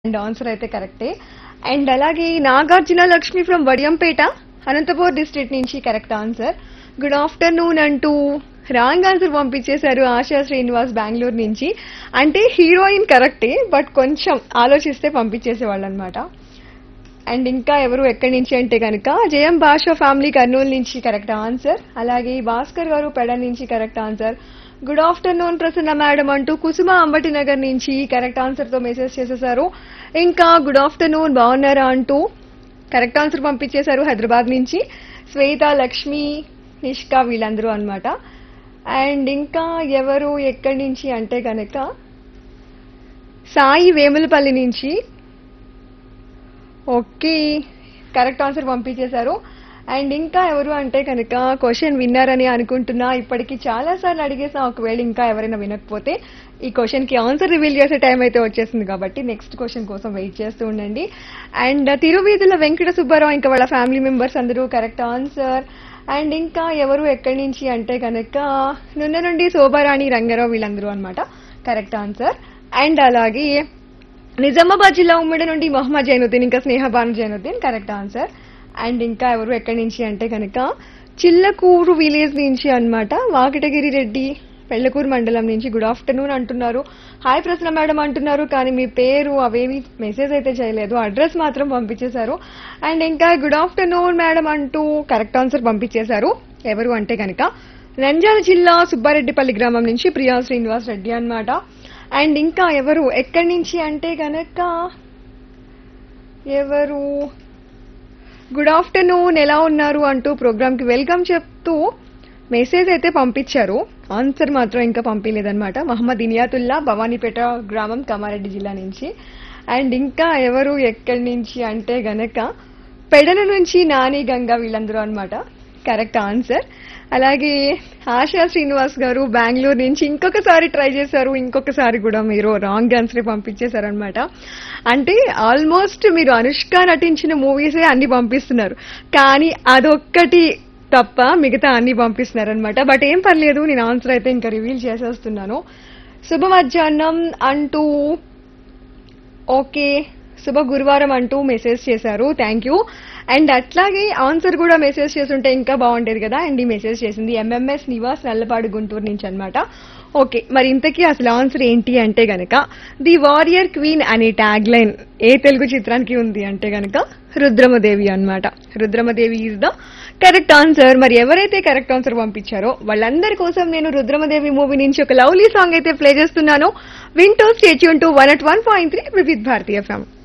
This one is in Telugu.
అండ్ ఆన్సర్ అయితే కరెక్టే అండ్ అలాగే నాగార్జున లక్ష్మి ఫ్రమ్ వడియంపేట అనంతపూర్ డిస్ట్రిక్ట్ నుంచి కరెక్ట్ ఆన్సర్ గుడ్ ఆఫ్టర్నూన్ అంటూ రాంగ్ ఆన్సర్ పంపించేశారు ఆశా శ్రీనివాస్ బెంగళూరు నుంచి అంటే హీరోయిన్ కరెక్టే బట్ కొంచెం ఆలోచిస్తే పంపించేసేవాళ్ళు అనమాట అండ్ ఇంకా ఎవరు ఎక్కడి నుంచి అంటే కనుక జయం భాష ఫ్యామిలీ కర్నూలు నుంచి కరెక్ట్ ఆన్సర్ అలాగే భాస్కర్ గారు పెడ నుంచి correct answer good afternoon Prasanna madam అంటూ కుసుమ అంబటి నగర్ నుంచి కరెక్ట్ ఆన్సర్ తో మెసేజ్ చేసేసారు ఇంకా గుడ్ ఆఫ్టర్నూన్ బాగున్నారా అంటూ కరెక్ట్ ఆన్సర్ పంపించేశారు హైదరాబాద్ నుంచి శ్వేత లక్ష్మి నిష్క వీళ్ళందరూ అన్నమాట అండ్ ఇంకా ఎవరు ఎక్కడి నుంచి అంటే కనుక సాయి వేములపల్లి నుంచి ఓకే కరెక్ట్ ఆన్సర్ పంపించేశారు అండ్ ఇంకా ఎవరు అంటే కనుక క్వశ్చన్ విన్నారని అనుకుంటున్నా ఇప్పటికి చాలా సార్లు అడిగేసా ఒకవేళ ఇంకా ఎవరైనా వినకపోతే ఈ క్వశ్చన్ కి ఆన్సర్ రివీల్ చేసే టైం అయితే వచ్చేసింది కాబట్టి నెక్స్ట్ క్వశ్చన్ కోసం వెయిట్ చేస్తూ ఉండండి అండ్ తిరువీధుల వెంకట సుబ్బారావు ఇంకా వాళ్ళ ఫ్యామిలీ మెంబర్స్ అందరూ కరెక్ట్ ఆన్సర్ అండ్ ఇంకా ఎవరు ఎక్కడి నుంచి అంటే కనుక నున్న నుండి శోభారాణి రంగారావు వీళ్ళందరూ అన్నమాట కరెక్ట్ ఆన్సర్ అండ్ అలాగే నిజామాబాద్ జిల్లా ఉమ్మడి నుండి మొహమ్మద్ జైనుద్దీన్ ఇంకా Sneha Banu Zainuddin correct answer and ఇంకా ఎవరు ఎక్కడి నుంచి అంటే కనుక చిల్లకూరు విలేజ్ నుంచి అన్నమాట వాకిటగిరి రెడ్డి పెళ్లకూరు మండలం నుంచి గుడ్ ఆఫ్టర్నూన్ అంటున్నారు హాయ్ ప్రసన్న మేడం అంటున్నారు కానీ మీ పేరు అవేవి మెసేజ్ అయితే చేయలేదు అడ్రస్ మాత్రం పంపించేశారు అండ్ ఇంకా గుడ్ ఆఫ్టర్నూన్ మేడం అంటూ కరెక్ట్ ఆన్సర్ పంపించేశారు ఎవరు అంటే కనుక నంద్యాల జిల్లా సుబ్బారెడ్డిపల్లి గ్రామం నుంచి ప్రియా శ్రీనివాస్ రెడ్డి అన్నమాట అండ్ ఇంకా ఎవరు ఎక్కడి నుంచి అంటే గనక ఎవరు గుడ్ ఆఫ్టర్నూన్ ఎలా ఉన్నారు అంటూ ప్రోగ్రామ్ కి వెల్కమ్ చెప్తూ మెసేజ్ అయితే పంపించారు ఆన్సర్ మాత్రం ఇంకా పంపించలేదన్నమాట మహమ్మద్ ఇనియాతుల్లా భవానీపేట గ్రామం కామారెడ్డి జిల్లా నుంచి అండ్ ఇంకా ఎవరు ఎక్కడి నుంచి అంటే గనక పెడల నుంచి నాని గంగా వీళ్ళందరూ అన్నమాట కరెక్ట్ ఆన్సర్ అలాగే ఆశా శ్రీనివాస్ గారు బెంగళూరు నుంచి ఇంకొకసారి ట్రై చేశారు ఇంకొకసారి కూడా మీరు రాంగ్ ఆన్సర్ పంపించేశారనమాట అంటే ఆల్మోస్ట్ మీరు అనుష్క నటించిన మూవీసే అన్ని పంపిస్తున్నారు కానీ అదొక్కటి తప్ప మిగతా అన్ని పంపిస్తున్నారనమాట బట్ ఏం పర్లేదు నేను ఆన్సర్ అయితే ఇంకా రివీల్ చేసేస్తున్నాను శుభ మధ్యాహ్నం అంటూ ఓకే శుభ గురువారం అంటూ మెసేజ్ చేశారు థ్యాంక్ యూ అండ్ అట్లాగే ఆన్సర్ కూడా మెసేజ్ చేస్తుంటే ఇంకా బాగుండేది కదా అండ్ ఈ మెసేజ్ చేసింది ఎంఎంఎస్ నివాస్ నల్లపాడు గుంటూరు నుంచి అన్నమాట ఓకే మరి ఇంతకీ అసలు ఆన్సర్ ఏంటి అంటే గనక ది వారియర్ క్వీన్ అనే ట్యాగ్ లైన్ ఏ తెలుగు చిత్రానికి ఉంది అంటే గనక రుద్రమదేవి అన్నమాట Rudramadevi is the correct answer మరి ఎవరైతే కరెక్ట్ ఆన్సర్ పంపించారో వాళ్ళందరి కోసం నేను రుద్రమదేవి మూవీ నుంచి ఒక లవ్లీ సాంగ్ అయితే ప్లే చేస్తున్నాను వింటూ stay tuned to one at one point three Vividh Bharatiya FM